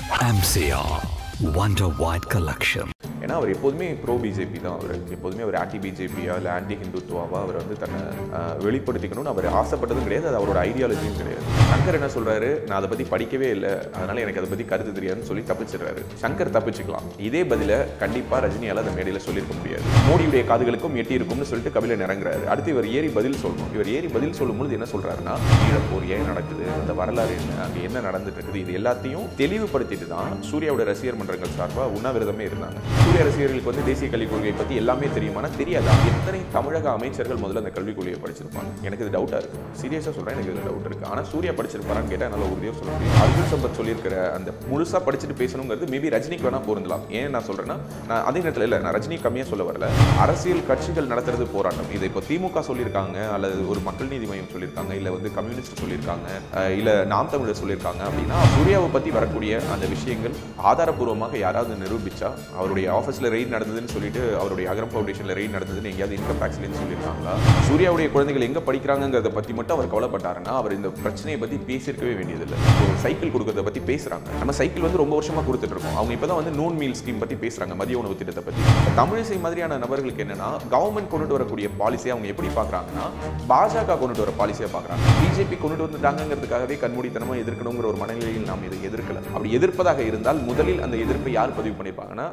MCR Wonder White Collection. ஏன்னா அவர் எப்போதுமே bro BJP தான் அவர் எப்போதுமே அவர் ஆன்டி பிஜேபியா இல்லை ஆன்டி ஹிந்துத்துவாவா அவர் வந்து தன்னை ஆஹ், வெளிப்படுத்திக்கணும்னு அவர் ஆசைப்பட்டதும் கிடையாது அது அவரோட ஐடியாலஜியும் கிடையாது சங்கர் என்ன சொல்றாரு நான் அதை பற்றி படிக்கவே இல்லை அதனால எனக்கு அதை பற்றி கருத்து தெரியாதுன்னு சொல்லி தப்பிச்சிடுறாரு சங்கர் தப்பிச்சுக்கலாம் இதே பதில கண்டிப்பாக ரஜினியால் அந்த மேடையில் சொல்லியிருக்க முடியாது மோடியுடைய காதுகளுக்கும் எட்டி இருக்கும்னு சொல்லிட்டு கபிலன் இறங்குறாரு அடுத்து இவர் ஏறி பதில் சொல்லணும் இவர் ஏறி பதில் சொல்லும்போது என்ன சொல்றாருன்னா ஈழப்போர் ஏன் நடக்குது அந்த வரலாறு என்ன அங்கே என்ன நடந்துட்டு இருக்குது இது எல்லாத்தையும் தெளிவுபடுத்திட்டு தான் சூர்யாவோட ரசிகர் மன்றங்கள் சார்பாக உண்ணாவிரதமே இருந்தாங்க சூர்யா ரசிகர்களுக்கு வந்து தேசிய கல்விக் கொள்கையை பற்றி எல்லாமே தெரியுமானா தெரியாதா எத்தனை தமிழக அமைச்சர்கள் முதல்ல அந்த கல்விக் கொள்கையை படிச்சிருப்பாங்க எனக்கு இது டவுட்டாக இருக்கு சீரியஸாக சொல்கிறேன் எனக்கு இது டவுட் இருக்கு ஆனால் சூர்யா படிச்சிருப்பாரான்னு கேட்டால் என்னால் உறுதியாக சொல்ல முடியும் அர்ஜுன் சம்பத் சொல்லியிருக்கிற அந்த முழுசாக படிச்சுட்டு பேசணுங்கிறது மேபி ரஜினிக்கு வேணா பொருந்தலாம் ஏன் நான் சொல்றேன்னா நான் அதே நேரத்தில் இல்லை நான் ரஜினி கம்மியாக சொல்ல வரல அரசியல் கட்சிகள் நடத்துறது போராட்டம் இது இப்போ திமுக சொல்லியிருக்காங்க அல்லது ஒரு மக்கள் நீதி மையம் சொல்லியிருக்காங்க இல்லை வந்து கம்யூனிஸ்ட் சொல்லியிருக்காங்க அஹ் இல்ல நாம் தமிழர் சொல்லியிருக்காங்க அப்படின்னா சூர்யாவை பற்றி வரக்கூடிய அந்த விஷயங்கள் ஆதாரப்பூர்வமாக யாராவது நிரூபிச்சா அவருடைய ஆஃபீஸில் ரெய்ட் நடந்ததுன்னு சொல்லிட்டு அவருடைய அகரம் ஃபவுண்டேஷனில் ரெய்ட் நடந்ததுன்னு எங்கேயாவது இன்கம் டேக்ஸ்லேருந்து சொல்லியிருக்காங்களா சூர்யாவுடைய குழந்தைகள் எங்கே படிக்கிறாங்கிறத பற்றி மட்டும் அவர் கவலைப்பட்டாருன்னா அவர் இந்த பிரச்சனையை பற்றி பேசியிருக்கவே வேண்டியதில்லை ஒரு சைக்கிள் கொடுக்கறத பற்றி பேசுகிறாங்க நம்ம சைக்கிள் வந்து ரொம்ப வருஷமாக கொடுத்துட்டு இருக்கோம் அவங்க இப்போ தான் வந்து நூன் மீல் ஸ்கீம் பற்றி பேசுகிறாங்க மதிய உணவு திட்டத்தை பற்றி தமிழிசை மாதிரியான நபர்களுக்கு என்னன்னா கவர்மெண்ட் கொண்டுட்டு வரக்கூடிய பாலிசியை அவங்க எப்படி பார்க்குறாங்கன்னா பாஜக கொண்டுட்டு வர பாலிசியை பார்க்குறாங்க பிஜேபி கொண்டுட்டு வந்துட்டாங்கிறதுக்காகவே கண்மூடித்தனமாக எதிர்க்கணுங்கிற ஒரு மனநிலையில் நாம் இதை எதிர்க்கல அப்படி எதிர்ப்பதாக இருந்தால் முதலில் அந்த எதிர்ப்பை யார் பதிவு பண்ணியிருப்பாங்கன்னா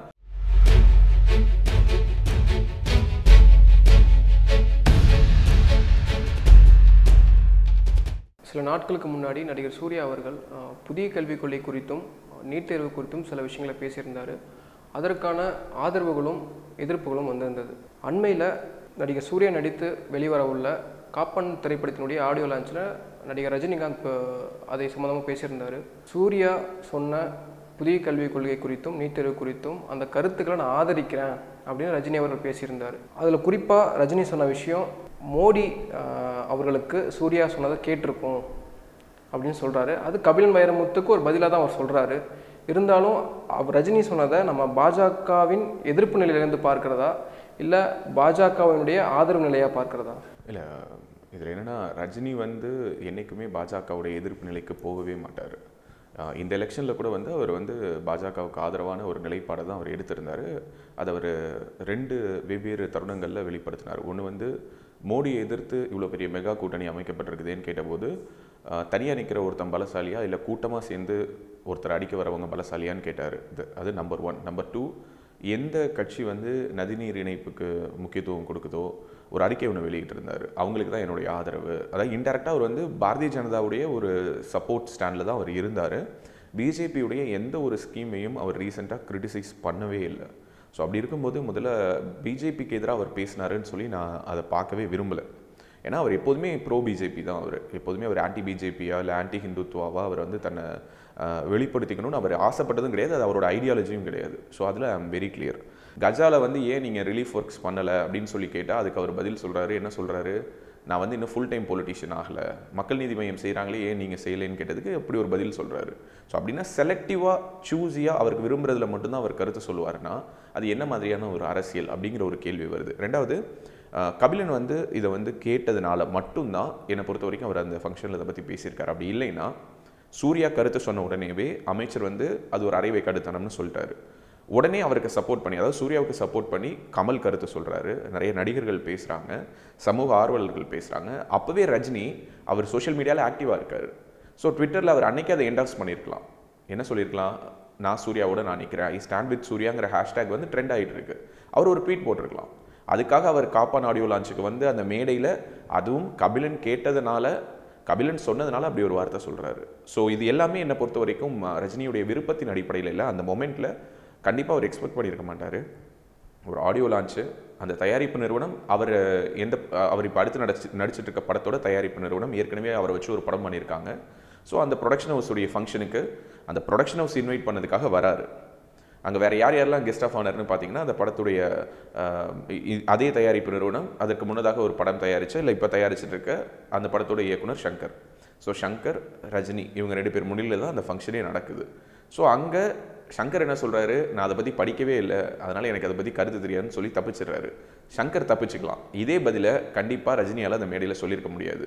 சில நாட்களுக்கு முன்னாடி நடிகர் சூர்யா அவர்கள் அஹ், புதிய கல்விக் கொள்கை குறித்தும் நீட் தேர்வு குறித்தும் சில விஷயங்களை பேசியிருந்தார் அதற்கான ஆதரவுகளும் எதிர்ப்புகளும் வந்திருந்தது அண்மையில் நடிகர் சூர்யா நடித்து வெளிவர உள்ள காப்பன் திரைப்படத்தினுடைய ஆடியோ லான்ச்சில் நடிகர் ரஜினிகாந்த் அஹ், அதை சம்மந்தமாக பேசியிருந்தார் சூர்யா சொன்ன புதிய கல்விக் கொள்கை குறித்தும் நீட் தேர்வு குறித்தும் அந்த கருத்துக்களை நான் ஆதரிக்கிறேன் அப்படின்னு ரஜினி அவர்கள் பேசியிருந்தார் அதில் குறிப்பாக ரஜினி சொன்ன விஷயம் மோடி ஆஹ், அவர்களுக்கு சூர்யா சொன்னதை கேட்டிருக்கும் அப்படின்னு சொல்கிறாரு அது கபிலன் வைரமுத்துக்கு ஒரு பதிலாக தான் அவர் சொல்கிறாரு இருந்தாலும் அவர் ரஜினி சொன்னதை நம்ம பாஜகவின் எதிர்ப்பு நிலையிலிருந்து பார்க்கிறதா இல்லை பாஜகவினுடைய ஆதரவு நிலையாக பார்க்கிறதா இல்லை இதில் என்னன்னா ரஜினி வந்து என்றைக்குமே பாஜகவுடைய எதிர்ப்பு நிலைக்கு போகவே மாட்டார் ஆஹ் இந்த எலெக்ஷனில் கூட வந்து அவர் வந்து பாஜகவுக்கு ஆதரவான ஒரு நிலைப்பாடை தான் அவர் எடுத்திருந்தார் அதை அவர் ரெண்டு வெவ்வேறு தருணங்களில் வெளிப்படுத்தினார் ஒன்று வந்து மோடியை எதிர்த்து இவ்வளோ பெரிய மெகா கூட்டணி அமைக்கப்பட்டிருக்குதேன்னு கேட்டபோது தனியாக நிற்கிற ஒருத்தன் பலசாலியா இல்லை கூட்டமாக சேர்ந்து ஒருத்தர் அடிக்க வரவங்க பலசாலியான்னு கேட்டார் இது அது நம்பர் ஒன் நம்பர் டூ எந்த கட்சி வந்து நதிநீர் இணைப்புக்கு முக்கியத்துவம் கொடுக்குதோ ஒரு அறிக்கை ஒன்று வெளியிட்டிருந்தார் அவங்களுக்கு தான் என்னுடைய ஆதரவு அதாவது இன்டெரக்டாக அவர் வந்து பாரதிய ஜனதாவுடைய ஒரு சப்போர்ட் ஸ்டாண்டில் தான் அவர் இருந்தார் பிஜேபியுடைய எந்த ஒரு ஸ்கீமையும் அவர் ரீசெண்டாக கிரிட்டிசைஸ் பண்ணவே இல்லை ஸோ அப்படி இருக்கும்போது முதல்ல பிஜேபிக்கு எதிராக அவர் பேசினாருன்னு சொல்லி நான் அதை பார்க்கவே விரும்பலை ஏன்னா அவர் எப்போதுமே ப்ரோ பிஜேபி தான் அவர் எப்போதுமே அவர் ஆன்டி பிஜேபியா இல்லை ஆன்டி ஹிந்துத்துவாவா அவர் வந்து தன்னை ஆஹ், வெளிப்படுத்திக்கணும்னு அவர் ஆசைப்பட்டதும் கிடையாது அது அவரோட ஐடியாலஜியும் கிடையாது ஸோ அதில் ஐம் வெரி clear கஜால வந்து ஏன் நீங்கள் ரிலீஃப் ஒர்க்ஸ் பண்ணலை அப்படின்னு சொல்லி கேட்டால் அதுக்கு அவர் பதில் சொல்கிறாரு என்ன சொல்கிறாரு நான் வந்து இன்னும் ஃபுல் டைம் பொலிட்டிஷியன் ஆகலை மக்கள் நீதி மையம் செய்கிறாங்களே ஏன் நீங்கள் செய்யலைன்னு கேட்டதுக்கு அப்படி ஒரு பதில் சொல்கிறாரு ஸோ அப்படின்னா செலக்டிவாக சூஸியாக அவருக்கு விரும்புறதுல மட்டும்தான் அவர் கருத்து சொல்லுவாருன்னா அது என்ன மாதிரியான ஒரு அரசியல் அப்படிங்கிற ஒரு கேள்வி வருது ரெண்டாவது ஆஹ், கபிலன் வந்து இதை வந்து கேட்டதுனால மட்டும்தான் என்னை பொறுத்த வரைக்கும் அவர் அந்த ஃபங்க்ஷனில் இதை பற்றி பேசியிருக்காரு அப்படி இல்லைன்னா சூர்யா கருத்து சொன்ன உடனேவே அமைச்சர் வந்து அது ஒரு அரைவை கடுத்தனம்னு சொல்லிட்டாரு உடனே அவருக்கு சப்போர்ட் பண்ணி அதாவது சூர்யாவுக்கு சப்போர்ட் பண்ணி கமல் கருத்து சொல்கிறாரு நிறைய நடிகர்கள் பேசுகிறாங்க சமூக ஆர்வலர்கள் பேசுகிறாங்க அப்போவே ரஜினி அவர் சோஷியல் மீடியாவில் ஆக்டிவாக இருக்கார் ஸோ ட்விட்டரில் அவர் அன்னைக்கே அதை என்டாஸ் பண்ணியிருக்கலாம் என்ன சொல்லியிருக்கலாம் நான் சூர்யாவோட நான் நிற்கிறேன் ஐ ஸ்டாண்ட் வித் சூர்யாங்கிற ஹேஷ்டேக் வந்து ட்ரெண்ட் ஆகிட்டு இருக்கு அவர் ஒரு ட்வீட் போட்டிருக்கலாம் அதுக்காக அவர் காப்பான் ஆடியோ லான்ச்சுக்கு வந்து அந்த மேடையில் அதுவும் கபிலன் கேட்டதுனால கபிலன் சொன்னதுனால அப்படி ஒரு வார்த்தை சொல்கிறாரு ஸோ இது எல்லாமே என்னை பொறுத்த வரைக்கும் அஹ், ரஜினியுடைய விருப்பத்தின் அடிப்படையில் இல்லை அந்த மொமெண்ட்டில் கண்டிப்பாக அவர் எக்ஸ்பெக்ட் பண்ணியிருக்க மாட்டார் ஒரு ஆடியோ லான்ச்சு அந்த தயாரிப்பு நிறுவனம் அவர் எந்த அஹ், அவர் இப்போ அடுத்து நடிச்சு நடிச்சிட்டு இருக்க படத்தோட தயாரிப்பு நிறுவனம் ஏற்கனவே அவரை வச்சு ஒரு படம் பண்ணியிருக்காங்க ஸோ அந்த ப்ரொடக்ஷன் ஹவுஸுடைய ஃபங்க்ஷனுக்கு அந்த ப்ரொடக்ஷன் ஹவுஸ் இன்வைட் பண்ணதுக்காக வராரு அங்கே வேறு யார் யாரெல்லாம் கெஸ்ட் ஆஃப் ஆனர்னு பார்த்தீங்கன்னா அந்த படத்துடைய அஹ், இ- அதே தயாரிப்பு நிறுவனம் அதற்கு முன்னதாக ஒரு படம் தயாரிச்சு இல்லை இப்போ தயாரிச்சிட்டு இருக்க அந்த படத்தோட இயக்குனர் சங்கர் ஸோ சங்கர் ரஜினி இவங்க ரெண்டு பேர் முன்னிலையில் தான் அந்த ஃபங்க்ஷனே நடக்குது ஸோ அங்கே சங்கர் என்ன சொல்கிறாரு நான் அதை பற்றி படிக்கவே இல்லை அதனால் எனக்கு அதை பற்றி கருத்து தெரியாதுன்னு சொல்லி தப்பிச்சிடுறாரு சங்கர் தப்பிச்சுக்கலாம் இதே பதில கண்டிப்பாக ரஜினியால் அந்த மேடையில் சொல்லியிருக்க முடியாது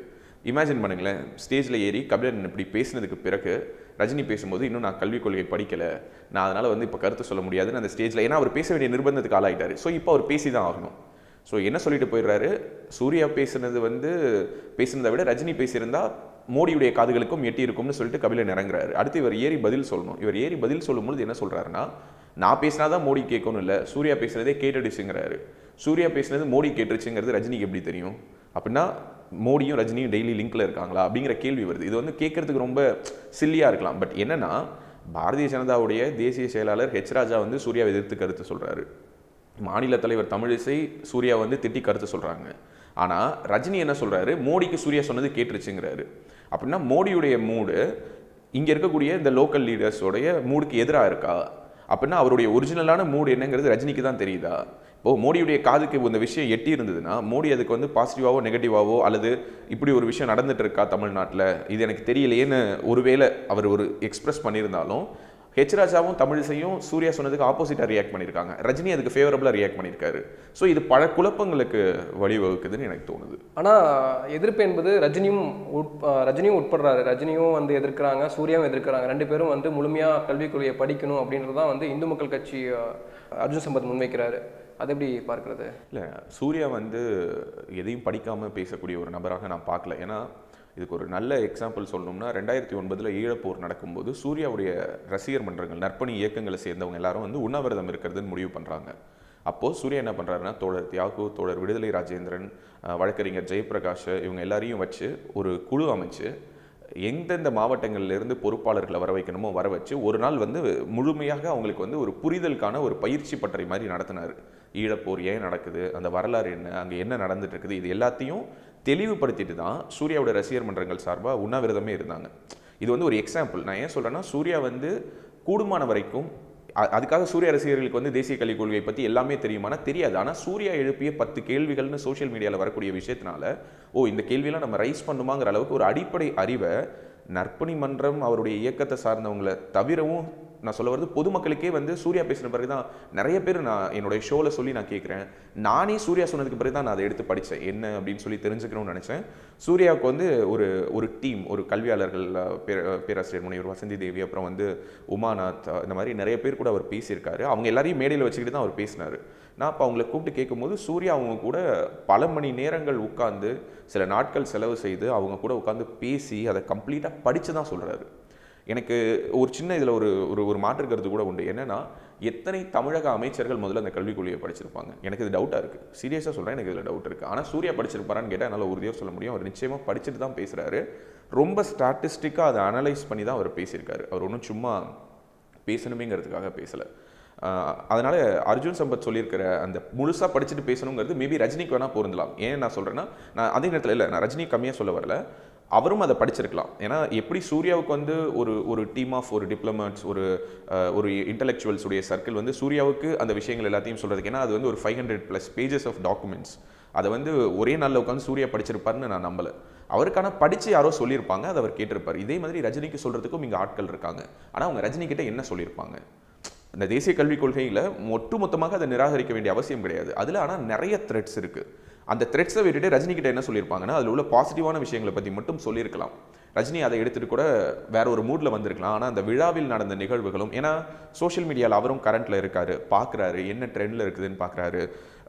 இமேஜின் பண்ணுங்களேன் ஸ்டேஜில் ஏறி கபிலன் இப்படி பேசினதுக்கு பிறகு ரஜினி பேசும்போது இன்னும் நான் கல்விக் கொள்கை படிக்கலை நான் அதனால் வந்து இப்போ கருத்து சொல்ல முடியாதுன்னு அந்த ஸ்டேஜில் ஏன்னா அவர் பேச வேண்டிய நிர்பந்தத்துக்கு ஆளாயிட்டாரு ஸோ இப்போ அவர் பேசி தான் ஆகணும் ஸோ என்ன சொல்லிட்டு போயிடுறாரு சூர்யா பேசுனது வந்து பேசுனதை விட ரஜினி பேசியிருந்தா மோடியுடைய காதுகளுக்கும் எட்டி இருக்கும்னு சொல்லிட்டு கபிலன் இறங்குறாரு அடுத்து இவர் ஏறி பதில் சொல்லணும் இவர் ஏறி பதில் சொல்லும்பொழுது என்ன சொல்றாருன்னா நான் பேசினா தான் மோடி கேட்கணும் இல்லை சூர்யா பேசுனதே கேட்டுடுச்சுங்கிறாரு சூர்யா பேசுனது மோடி கேட்டுருச்சுங்கிறது ரஜினிக்கு எப்படி தெரியும் அப்படின்னா மோடியும் ரஜினியும் டெய்லி லிங்க்ல இருக்காங்களா அப்படிங்கிற கேள்வி வருது இது வந்து கேட்கறதுக்கு ரொம்ப சில்லியா இருக்கலாம் பட் என்னன்னா பாரதிய ஜனதாவுடைய தேசிய செயலாளர் ஹெச் ராஜா வந்து சூர்யாவை எதிர்த்து கருத்து சொல்றாரு மாநில தலைவர் தமிழிசை சூர்யா வந்து திட்டி கருத்து சொல்றாங்க ஆனா ரஜினி என்ன சொல்றாரு மோடிக்கு சூர்யா சொன்னது கேட்டுருச்சுங்கிறாரு அப்படின்னா மோடியுடைய மூடு இங்க இருக்கக்கூடிய இந்த லோக்கல் லீடர்ஸோடைய மூடுக்கு எதிராக இருக்கா அப்படின்னா அவருடைய ஒரிஜினலான மூடு என்னங்கிறது ரஜினிக்கு தான் தெரியுதா இப்போ மோடியுடைய காதுக்கு இந்த விஷயம் எட்டி இருந்ததுன்னா மோடி அதுக்கு வந்து பாசிட்டிவாவோ நெகட்டிவாவோ அல்லது இப்படி ஒரு விஷயம் நடந்துட்டு இருக்கா தமிழ்நாட்டில் இது எனக்கு தெரியலையேன்னு ஒருவேளை அவர் ஒரு எக்ஸ்பிரஸ் பண்ணியிருந்தாலும் ஹெச் ராஜாவும் தமிழிசையும் சூர்யா சொன்னதுக்கு ஆப்போசிட்டாக ரியாக்ட் பண்ணியிருக்காங்க ரஜினி அதுக்கு ஃபேவரபுளாக ரியாக்ட் பண்ணியிருக்காரு ஸோ இது பல குழப்பங்களுக்கு வழிவகுக்குதுன்னு எனக்கு தோணுது ஆனால் எதிர்ப்பு என்பது ரஜினியும் உட் அஹ் ரஜினியும் உட்படுறாரு ரஜினியும் வந்து எதிர்க்கிறாங்க சூர்யாவும் எதிர்க்கிறாங்க ரெண்டு பேரும் வந்து முழுமையாக கல்விக் கொள்கையை படிக்கணும் அப்படின்றது தான் வந்து இந்து மக்கள் கட்சி அஹ், அர்ஜுன் சம்பத் முன்வைக்கிறாரு அது எப்படி பார்க்கிறது இல்லை சூர்யா வந்து எதையும் படிக்காமல் பேசக்கூடிய ஒரு நபராக நான் பார்க்கல ஏன்னா இதுக்கு ஒரு நல்ல எக்ஸாம்பிள் சொல்லணும்னா ரெண்டாயிரத்தி ஒன்பதில் ஈழப்போர் நடக்கும்போது சூர்யாவுடைய ரசிகர் மன்றங்கள் நற்பணி இயக்கங்களை சேர்ந்தவங்க எல்லாரும் வந்து உண்ணாவிரதம் இருக்கிறதுன்னு முடிவு பண்ணுறாங்க அப்போது சூர்யா என்ன பண்ணுறாருன்னா தோழர் தியாகு தோழர் விடுதலை ராஜேந்திரன் அஹ், வழக்கறிஞர் ஜெயபிரகாஷ் இவங்க எல்லாரையும் வச்சு ஒரு குழு அமைச்சு எந்தெந்த மாவட்டங்கள்ல இருந்து பொறுப்பாளர்களை வர வைக்கணுமோ வர வச்சு ஒரு நாள் வந்து முழுமையாக அவங்களுக்கு வந்து ஒரு புரிதலுக்கான ஒரு பயிற்சி பட்டறை மாதிரி நடத்தினார் ஈழப்போர் ஏன் நடக்குது அந்த வரலாறு என்ன அங்கே என்ன நடந்துட்டு இருக்குது இது எல்லாத்தையும் தெளிவுபடுத்திட்டு தான் சூர்யாவோட ரசிகர் மன்றங்கள் சார்பாக உண்ணாவிரதமே இருந்தாங்க இது வந்து ஒரு எக்ஸாம்பிள் நான் ஏன் சொல்றேன்னா சூர்யா வந்து கூடுமான வரைக்கும் அ- அதுக்காக சூர்யா ரசிகர்களுக்கு வந்து தேசிய கல்விக் கொள்கை பற்றி எல்லாமே தெரியுமானா தெரியாது ஆனால் சூர்யா எழுப்பிய பத்து கேள்விகள்னு சோஷியல் மீடியாவில் வரக்கூடிய விஷயத்தினால ஓ இந்த கேள்வியெல்லாம் நம்ம ரைஸ் பண்ணுமாங்கிற அளவுக்கு ஒரு அடிப்படை அறிவை நற்பணி மன்றம் அவருடைய இயக்கத்தை சார்ந்தவங்களை தவிரவும் நான் சொல்ல வருது பொதுமக்களுக்கே வந்து சூர்யா பேசின பிறகு தான் நிறைய பேர் நான் என்னுடைய ஷோவில் சொல்லி நான் கேட்குறேன் நானே சூர்யா சொன்னதுக்கு பிறகு தான் நான் அதை எடுத்து படித்தேன் என்ன அப்படின்னு சொல்லி தெரிஞ்சுக்கணும்னு நினச்சேன் சூர்யாவுக்கு வந்து ஒரு ஒரு டீம் ஒரு கல்வியாளர்கள் அஹ், பேர- பேராசிரியர் முனைவர் வசந்தி தேவி அப்புறம் வந்து உமாநாத் அஹ், இந்த மாதிரி நிறைய பேர் கூட அவர் பேசியிருக்காரு அவங்க எல்லாரையும் மேடையில் வச்சுக்கிட்டு தான் அவர் பேசினார் நான் அப்போ அவங்கள கூப்பிட்டு கேட்கும்போது சூர்யா அவங்க கூட பல மணி நேரங்கள் உட்கார்ந்து சில நாட்கள் செலவு செய்து அவங்க கூட உட்காந்து பேசி அதை கம்ப்ளீட்டாக படித்து தான் சொல்கிறாரு எனக்கு ஒரு சின்ன இதில் ஒரு ஒரு ஒரு மாற்று கருத்து கூட உண்டு என்னன்னா எத்தனை தமிழக அமைச்சர்கள் முதல்ல அந்த கல்விக் கொள்கையை படிச்சிருப்பாங்க எனக்கு இது டவுட்டாக இருக்குது சீரியஸாக சொல்கிறேன் எனக்கு இதில் டவுட் இருக்குது ஆனால் சூர்யா படிச்சிருப்பாரான்னு கேட்டால் என்னால் உறுதியாக சொல்ல முடியும் அவர் நிச்சயமாக படிச்சுட்டு தான் பேசுகிறாரு ரொம்ப ஸ்டாட்டிஸ்டிக்காக அதை அனலைஸ் பண்ணி தான் அவர் பேசியிருக்காரு அவர் ஒன்றும் சும்மா பேசணுமேங்கிறதுக்காக பேசலை அதனால அர்ஜுன் சம்பத் சொல்லியிருக்கிற அந்த முழுசாக படிச்சுட்டு பேசணுங்கிறது மேபி ரஜினிக்கு வேணால் பொருந்தலாம் ஏன் நான் சொல்கிறேன்னா நான் அதே நேரத்தில் இல்லை நான் ரஜினி கம்மியாக சொல்ல வரல அவரும் அதை படிச்சிருக்கலாம் ஏன்னா எப்படி சூர்யாவுக்கு வந்து ஒரு ஒரு டீம் ஆஃப் ஒரு டிப்ளமேட்ஸ் ஒரு அஹ், ஒரு இன்டலெக்சுவல்ஸ் உடைய சர்க்கிள் வந்து சூர்யாவுக்கு அந்த விஷயங்கள் எல்லாத்தையும் சொல்கிறதுக்கு ஏன்னா அது வந்து ஒரு five hundred plus pages of documents அதை வந்து ஒரே நாளில் உட்காந்து சூர்யா படிச்சிருப்பாருன்னு நான் நம்பலை அவருக்கான படித்து யாரோ சொல்லியிருப்பாங்க அதை அவர் கேட்டிருப்பார் இதே மாதிரி ரஜினிக்கு சொல்கிறதுக்கும் இங்கே ஆட்கள் இருக்காங்க ஆனால் அவங்க ரஜினி கிட்ட என்ன சொல்லியிருப்பாங்க இந்த தேசிய கல்விக் கொள்கையில் ஒட்டுமொத்தமாக அதை நிராகரிக்க வேண்டிய அவசியம் கிடையாது அதில் ஆனால் நிறைய த்ரெட்ஸ் இருக்குது அந்த த்ரெட்ஸை விட்டுட்டு ரஜினி கிட்ட என்ன சொல்லியிருப்பாங்கன்னா அதில் உள்ள பாசிட்டிவான விஷயங்களை பற்றி மட்டும் சொல்லியிருக்கலாம் ரஜினி அதை எடுத்துட்டு கூட வேற ஒரு மூட்ல வந்திருக்கலாம் ஆனால் அந்த விழாவில் நடந்த நிகழ்வுகளும் ஏன்னா சோஷியல் மீடியாவில் அவரும் கரண்ட்ல இருக்காரு பார்க்குறாரு என்ன ட்ரெண்டில் இருக்குதுன்னு பார்க்குறாரு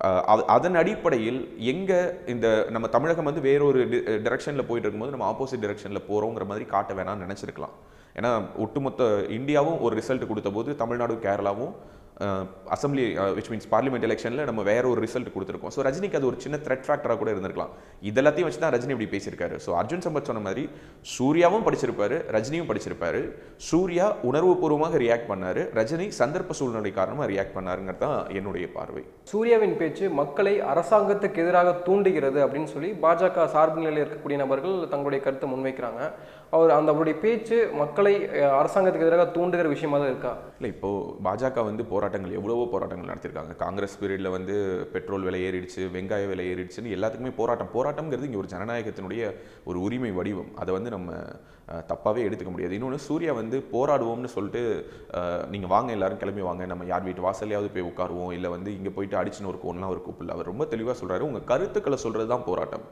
அதன் அடிப்படையில் எங்கே இந்த நம்ம தமிழகம் வந்து வேறொரு டிரெக்ஷனில் போயிட்டு இருக்கும்போது நம்ம ஆப்போசிட் டிரெக்ஷனில் போகிறோங்கிற மாதிரி காட்ட வேணாம்னு நினச்சிருக்கலாம் ஏன்னா ஒட்டுமொத்த இந்தியாவும் ஒரு ரிசல்ட் கொடுத்த போது தமிழ்நாடும் கேரளாவும் அசம்பிளி விச் மீன்ஸ் பார்லிமெண்ட் எலெக்ஷனில் நம்ம வேற ஒரு ரிசல்ட் கொடுத்துருக்கோம் ஸோ ரஜினிக்கு அது ஒரு சின்ன த்ரெட் ஃபேக்டராக கூட இருந்திருக்கலாம் இதெல்லாத்தையும் வச்சு தான் ரஜினி இப்படி பேசியிருக்காரு ஸோ அர்ஜுன் சம்பத் சொன்ன மாதிரி சூர்யாவும் படிச்சிருப்பாரு ரஜினியும் படிச்சிருப்பாரு சூர்யா உணர்வுபூர்வமாக ரியாக்ட் பண்ணாரு ரஜினி சந்தர்ப்ப சூழ்நிலை காரணமாக ரியாக்ட் பண்ணாருங்கிறது தான் என்னுடைய பார்வை சூர்யாவின் பேச்சு மக்களை அரசாங்கத்துக்கு எதிராக தூண்டுகிறது அப்படின்னு சொல்லி பாஜக சார்பு நிலையில் இருக்கக்கூடிய நபர்கள் தங்களுடைய கருத்தை முன்வைக்கிறாங்க அவர் அந்த அவருடைய பேச்சு மக்களை அஹ், அரசாங்கத்துக்கு எதிராக தூண்டுகிற விஷயமா தான் இருக்கா இல்லை இப்போ பாஜக வந்து போராட்டங்கள் எவ்வளவோ போராட்டங்கள் நடத்திருக்காங்க காங்கிரஸ் பீரியடில் வந்து பெட்ரோல் விலை ஏறிடுச்சு வெங்காய விலை ஏறிடுச்சுன்னு எல்லாத்துக்குமே போராட்டம் போராட்டம்ங்கிறது இங்கே ஒரு ஜனநாயகத்தினுடைய ஒரு உரிமை வடிவம் அதை வந்து நம்ம அஹ், தப்பாவே எடுத்துக்க முடியாது இன்னொன்று சூர்யா வந்து போராடுவோம்னு சொல்லிட்டு நீங்கள் வாங்க எல்லாரும் கிளம்பி வாங்க நம்ம யார் வீட்டு வாசல்லையாவது போய் உட்காருவோம் இல்லை வந்து இங்கே போயிட்டு அடிச்சுன்னு ஒரு கோன்லாம் அவர் கூப்பிடல அவர் ரொம்ப தெளிவாக சொல்றாரு உங்கள் கருத்துக்களை சொல்கிறது தான் போராட்டம்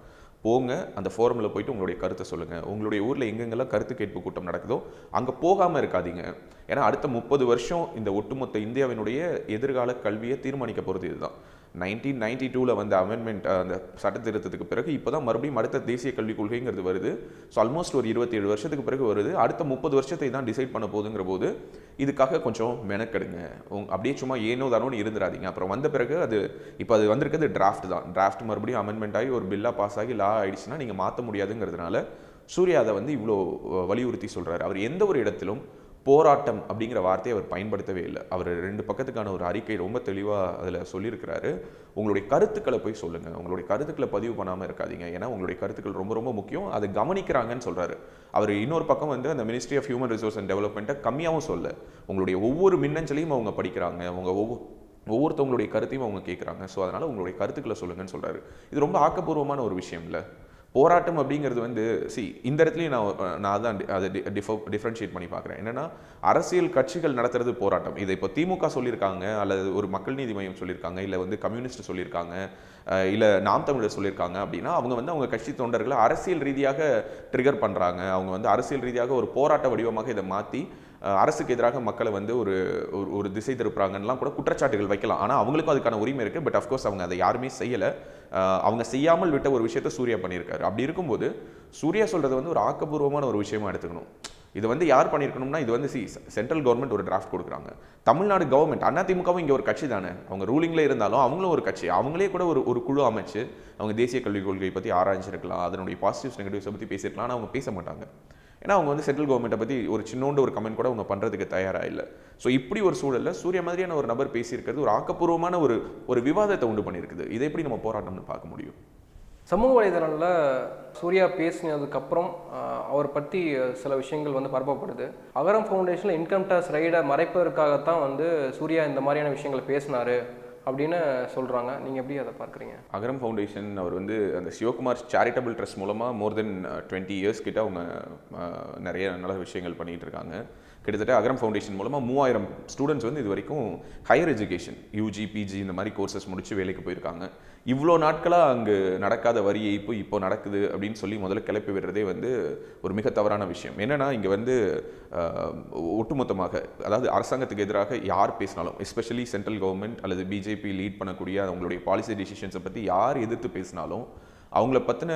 போங்க அந்த ஃபோரமில் போயிட்டு உங்களுடைய கருத்தை சொல்லுங்கள் உங்களுடைய ஊரில் எங்கெங்கெல்லாம் கருத்து கேட்பு கூட்டம் நடக்குதோ அங்கே போகாமல் இருக்காதீங்க ஏன்னா அடுத்த முப்பது வருஷம் இந்த ஒட்டுமொத்த இந்தியாவினுடைய எதிர்கால கல்வியை தீர்மானிக்க போகிறது இதுதான் நைன்டீன் நைன்டி டூவில் வந்த அமெண்ட்மெண்ட் அந்த சட்ட திருத்தத்துக்கு பிறகு இப்போ தான் மறுபடியும் அடுத்த தேசிய கல்விக் கொள்கைங்கிறது வருது ஸோ ஆல்மோஸ்ட் ஒரு இருபத்தேழு வருஷத்துக்கு பிறகு வருது அடுத்த முப்பது வருஷத்தை தான் டிசைட் பண்ண போகுதுங்கிற போது இதுக்காக கொஞ்சம் மெனக்கெடுங்க உங்க- அப்படியே சும்மா ஏனோ தானோன்னு இருந்துடாதீங்க அப்புறம் வந்த பிறகு அது இப்போ அது வந்திருக்கிறது டிராஃப்ட் தான் டிராஃப்ட் மறுபடியும் அமெண்ட்மெண்ட் ஆகி ஒரு பில்லாக பாஸ் ஆகி லா ஆயிடுச்சுன்னா நீங்கள் மாற்ற முடியாதுங்கிறதுனால சூர்யா அதை வந்து இவ்வளோ அஹ், வலியுறுத்தி சொல்றாரு அவர் எந்த ஒரு இடத்திலும் போராட்டம் அப்படிங்கிற வார்த்தையை அவர் பயன்படுத்தவே இல்லை அவர் ரெண்டு பக்கத்துக்கான ஒரு அறிக்கை ரொம்ப தெளிவாக அதில் சொல்லியிருக்கிறாரு உங்களுடைய கருத்துக்களை போய் சொல்லுங்கள் உங்களுடைய கருத்துக்களை பதிவு பண்ணாமல் இருக்காதீங்க ஏன்னா உங்களுடைய கருத்துக்கள் ரொம்ப ரொம்ப முக்கியம் அதை கவனிக்கிறாங்கன்னு சொல்கிறாரு அவர் இன்னொரு பக்கம் வந்து அந்த ministry of human resource and டெவலப்மெண்ட்டை கம்மியாகவும் சொல்ல உங்களுடைய ஒவ்வொரு மின்னஞ்சலையும் அவங்க படிக்கிறாங்க அவங்க ஒவ்வொரு ஒவ்வொருத்தவங்களுடைய கருத்தையும் அவங்க கேட்குறாங்க ஸோ அதனால் உங்களுடைய கருத்துக்களை சொல்லுங்கன்னு சொல்கிறாரு இது ரொம்ப ஆக்கப்பூர்வமான ஒரு விஷயம் இல்லை போராட்டம் அப்படிங்கிறது வந்து சி இந்த இடத்துலையும் நான் அஹ், நான் அதான் டி- அதை டிஃப்ரென்ஷியேட் பண்ணி பார்க்குறேன் என்னன்னா அரசியல் கட்சிகள் நடத்துறது போராட்டம் இதை இப்போ திமுக சொல்லியிருக்காங்க அல்லது ஒரு மக்கள் நீதி மையம் சொல்லியிருக்காங்க இல்லை வந்து கம்யூனிஸ்ட் சொல்லியிருக்காங்க அஹ், இல்லை நாம் தமிழர் சொல்லியிருக்காங்க அப்படின்னா அவங்க வந்து அவங்க கட்சி தொண்டர்களை அரசியல் ரீதியாக ட்ரிகர் பண்ணுறாங்க அவங்க வந்து அரசியல் ரீதியாக ஒரு போராட்ட வடிவமாக இதை மாற்றி அரசுக்கு எதிராக மக்களை வந்து ஒரு ஒரு- ஒரு திசை திருப்புறாங்கலாம் கூட குற்றச்சாட்டுகள் வைக்கலாம் ஆனால் அவங்களுக்கும் அதுக்கான உரிமை இருக்குது பட் அஃப்கோர்ஸ் அவங்க அதை யாருமே செய்யலை அவங்க செய்யாமல் விட்ட ஒரு விஷயத்த சூர்யா பண்ணியிருக்காரு அப்படி இருக்கும்போது சூர்யா சொல்றது வந்து ஒரு ஆக்கப்பூர்வமான ஒரு விஷயமா எடுத்துக்கணும் இது வந்து யார் பண்ணியிருக்கணும்னா இது வந்து சி சென்ட்ரல் கவர்மெண்ட் ஒரு டிராஃப்ட் கொடுக்குறாங்க தமிழ்நாடு கவர்மெண்ட் அதிமுகவும் இங்கே ஒரு கட்சி தானே அவங்க ரூலிங்கில் இருந்தாலும் அவங்களும் ஒரு கட்சி அவங்களே கூட ஒரு ஒரு குழு அமைச்சு அவங்க தேசிய கல்விக் கொள்கையை பற்றி ஆராய்ச்சிருக்கலாம் அதனுடைய பாசிட்டிவ்ஸ் நெகட்டிவ்ஸை பற்றி பேசியிருக்கலாம் ஆனால் அவங்க பேச மாட்டாங்க ஏன்னா அவங்க வந்து சென்ட்ரல் கவர்மெண்ட்டை பற்றி ஒரு சின்னோண்டு ஒரு கமெண்ட் கூட அவங்க பண்ணுறதுக்கு தயாராக இல்லை ஸோ இப்படி ஒரு சூழலில் சூர்யா மாதிரியான ஒரு நபர் பேசியிருக்கிறது ஒரு ஆக்கப்பூர்வமான ஒரு ஒரு விவாதத்தை உண்டு பண்ணியிருக்குது இதை எப்படி நம்ம போராட்டம்னு பார்க்க முடியும் சமூக வலைதளங்களில் சூர்யா பேசினதுக்கப்புறம் அவர் பற்றி சில விஷயங்கள் வந்து பரப்பப்படுது அகரம் ஃபவுண்டேஷனில் இன்கம் டேக்ஸ் ரைடை மறைப்பதற்காகத்தான் வந்து சூர்யா இந்த மாதிரியான விஷயங்களை பேசினாரு அப்படின்னு சொல்கிறாங்க நீங்கள் எப்படி அதை பார்க்குறீங்க அகரம் ஃபவுண்டேஷன் அவர் வந்து அந்த சிவகுமார் சேரிட்டபிள் ட்ரஸ்ட் மூலமாக மோர் தென் டுவெண்ட்டி இயர்ஸ் கிட்ட அவங்க அஹ், நிறைய நல்ல விஷயங்கள் பண்ணிட்டு இருக்காங்க கிட்டத்தட்ட அகரம் ஃபவுண்டேஷன் மூலமாக மூவாயிரம் ஸ்டூடெண்ட்ஸ் வந்து இது வரைக்கும் ஹையர் எஜுகேஷன் யூஜி பிஜி இந்த மாதிரி கோர்சஸ் முடிச்சு வேலைக்கு போயிருக்காங்க இவ்வளோ நாட்களாக அங்கு நடக்காத வரி ஏய்ப்பு இப்போ நடக்குது அப்படின்னு சொல்லி முதல்ல கிளப்பி விடுறதே வந்து ஒரு மிக தவறான விஷயம் என்னன்னா இங்கே வந்து அஹ், ஒட்டுமொத்தமாக அதாவது அரசாங்கத்துக்கு எதிராக யார் பேசினாலும் எஸ்பெஷலி சென்ட்ரல் கவர்மெண்ட் அல்லது பிஜேபி லீட் பண்ணக்கூடிய அவங்களுடைய பாலிசி டிசிஷன்ஸை பற்றி யார் எதிர்த்து பேசினாலும் அவங்கள பற்றின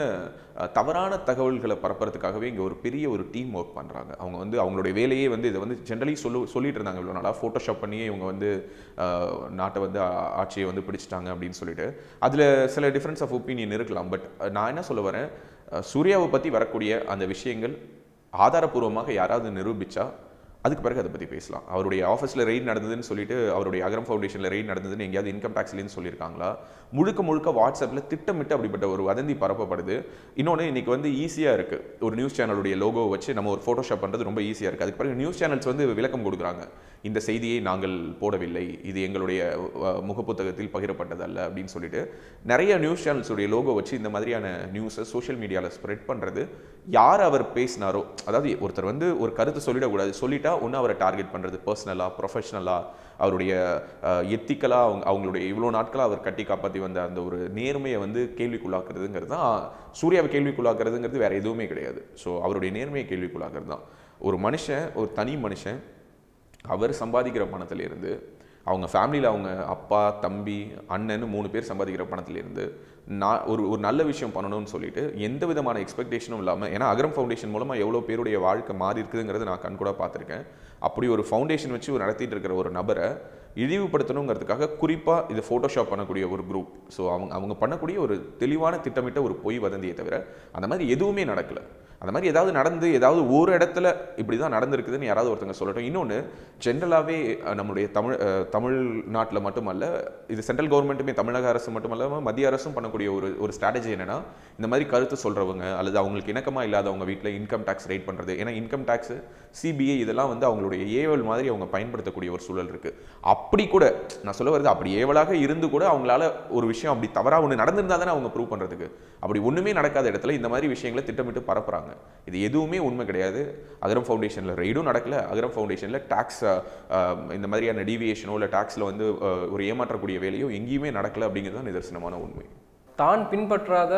தவறான தகவல்களை பரப்புறதுக்காகவே இங்கே ஒரு பெரிய ஒரு டீம் ஒர்க் பண்ணுறாங்க அவங்க வந்து அவங்களுடைய வேலையே வந்து இதை வந்து ஜென்ரலி சொல்லு சொல்லிட்டு இருந்தாங்க இவ்வளோ நாளாக ஃபோட்டோஷாப் பண்ணியே இவங்க வந்து அஹ், நாட்டை வந்து ஆ- ஆட்சியை வந்து பிடிச்சிட்டாங்க அப்படின்னு சொல்லிட்டு அதில் சில டிஃப்ரென்ஸ் ஆஃப் ஒப்பீனியன் இருக்கலாம் பட் நான் என்ன சொல்ல வரேன் அஹ், சூர்யாவை பற்றி வரக்கூடிய அந்த விஷயங்கள் ஆதாரப்பூர்வமாக யாராவது நிரூபிச்சா அதுக்கு பிறகு அதை பற்றி பேசலாம் அவருடைய ஆஃபீஸில் ரெய்ட் நடந்ததுன்னு சொல்லிட்டு அவருடைய அகரம் ஃபவுண்டேஷனில் ரெய்ட் நடந்ததுன்னு எங்கேயாவது இன்கம் டேக்ஸ்லேருந்து சொல்லியிருக்காங்களா முழுக்க முழுக்க வாட்ஸ்அப்பில் திட்டமிட்டு அப்படிப்பட்ட ஒரு வதந்தி பரப்பப்படுது இன்னொன்று இன்னைக்கு வந்து ஈஸியாக இருக்குது ஒரு நியூஸ் சேனலுடைய லோகோ வச்சு நம்ம ஒரு ஃபோட்டோஷாப் பண்ணுறது ரொம்ப ஈஸியாக இருக்குது அதுக்கு பிறகு நியூஸ் சேனல்ஸ் வந்து விளக்கம் கொடுக்குறாங்க இந்த செய்தியை நாங்கள் போடவில்லை இது எங்களுடைய அஹ், முகப்புத்தகத்தில் பகிரப்பட்டதல்ல அப்படின்னு சொல்லிட்டு நிறைய நியூஸ் சேனல்ஸுடைய லோகோ வச்சு இந்த மாதிரியான நியூஸை சோஷியல் மீடியாவில் ஸ்ப்ரெட் பண்ணுறது யார் அவர் பேசினாரோ அதாவது ஒருத்தர் வந்து ஒரு கருத்து சொல்லிடக்கூடாது சொல்லிட்டா ஒன்று அவரை டார்கெட் பண்ணுறது பர்சனலாக ப்ரொஃபஷனலாக அவருடைய எத்திக்கலாக அவங்க அவங்களுடைய இவ்வளோ நாட்களாக அவர் கட்டி காப்பாற்றி வந்த அந்த ஒரு நேர்மையை வந்து கேள்விக்குள்ளாக்குறதுங்கிறது தான் சூர்யாவை கேள்விக்குள்ளாக்குறதுங்கிறது வேற எதுவுமே கிடையாது ஸோ அவருடைய நேர்மையை கேள்விக்குள்ளாக்குறது தான் ஒரு மனுஷன் ஒரு தனி மனுஷன் அவர் சம்பாதிக்கிற பணத்திலிருந்து அவங்க ஃபேமிலியில் அவங்க அப்பா தம்பி அண்ணன்னு மூணு பேர் சம்பாதிக்கிற பணத்திலிருந்து நான் ஒரு ஒரு நல்ல விஷயம் பண்ணணும்னு சொல்லிட்டு எந்த விதமான எக்ஸ்பெக்டேஷனும் இல்லாமல் ஏன்னா அகரம் ஃபவுண்டேஷன் மூலமாக எவ்வளோ பேருடைய வாழ்க்கை மாறி இருக்குதுங்கிறது நான் கண்கூட பார்த்துருக்கேன் அப்படி ஒரு ஃபவுண்டேஷன் வச்சு ஒரு நடத்திட்டு இருக்கிற ஒரு நபரை இழிவுபடுத்தணுங்கிறதுக்காக குறிப்பாக இது ஃபோட்டோஷாப் பண்ணக்கூடிய ஒரு குரூப் ஸோ அவங்க அவங்க பண்ணக்கூடிய ஒரு தெளிவான திட்டமிட்ட ஒரு பொய் வதந்தியை தவிர அந்த மாதிரி எதுவுமே நடக்கல அந்த மாதிரி ஏதாவது நடந்து ஏதாவது ஒரு இடத்துல இப்படி தான் நடந்திருக்குதுன்னு யாராவது ஒருத்தங்க சொல்லட்டும் இன்னொன்று ஜென்ரலாகவே நம்மளுடைய தமிழ் அஹ், தமிழ்நாட்டில் மட்டுமல்ல இது சென்ட்ரல் கவர்மெண்ட்டுமே தமிழக அரசு மட்டுமல்லாமல் மத்திய அரசும் பண்ணக்கூடிய ஒரு ஒரு ஸ்ட்ராட்டஜி என்னன்னா இந்த மாதிரி கருத்து சொல்கிறவங்க அல்லது அவங்களுக்கு இணக்கமாக இல்லாதவங்க வீட்டில் இன்கம் டேக்ஸ் ரைட் பண்ணுறது ஏன்னா இன்கம் டேக்ஸ் சிபிஐ இதெல்லாம் வந்து அவங்களுடைய ஏவல் மாதிரி அவங்க பயன்படுத்தக்கூடிய ஒரு சூழல் இருக்குது அப்படி கூட நான் சொல்ல வருது அப்படி ஏவலாக இருந்து கூட அவங்களால ஒரு விஷயம் அப்படி தவறாக ஒன்று நடந்திருந்தா தானே அவங்க ப்ரூவ் பண்ணுறதுக்கு அப்படி ஒன்றுமே நடக்காத இடத்துல இந்த மாதிரி விஷயங்களை திட்டமிட்டு பரப்புறாங்க இது எதுவுமே உண்மை கிடையாது அகரம் ஃபவுண்டேஷனில் ரெய்டும் நடக்கல அகரம் ஃபவுண்டேஷனில் டேக்ஸ் இந்த மாதிரியான டீவியேஷனோ இல்லை டேக்ஸில் வந்து அஹ், ஒரு ஏமாற்றக்கூடிய வேலையோ எங்கேயுமே நடக்கல அப்படிங்கிறது தான் நிதர்சனமான உண்மை தான் பின்பற்றாத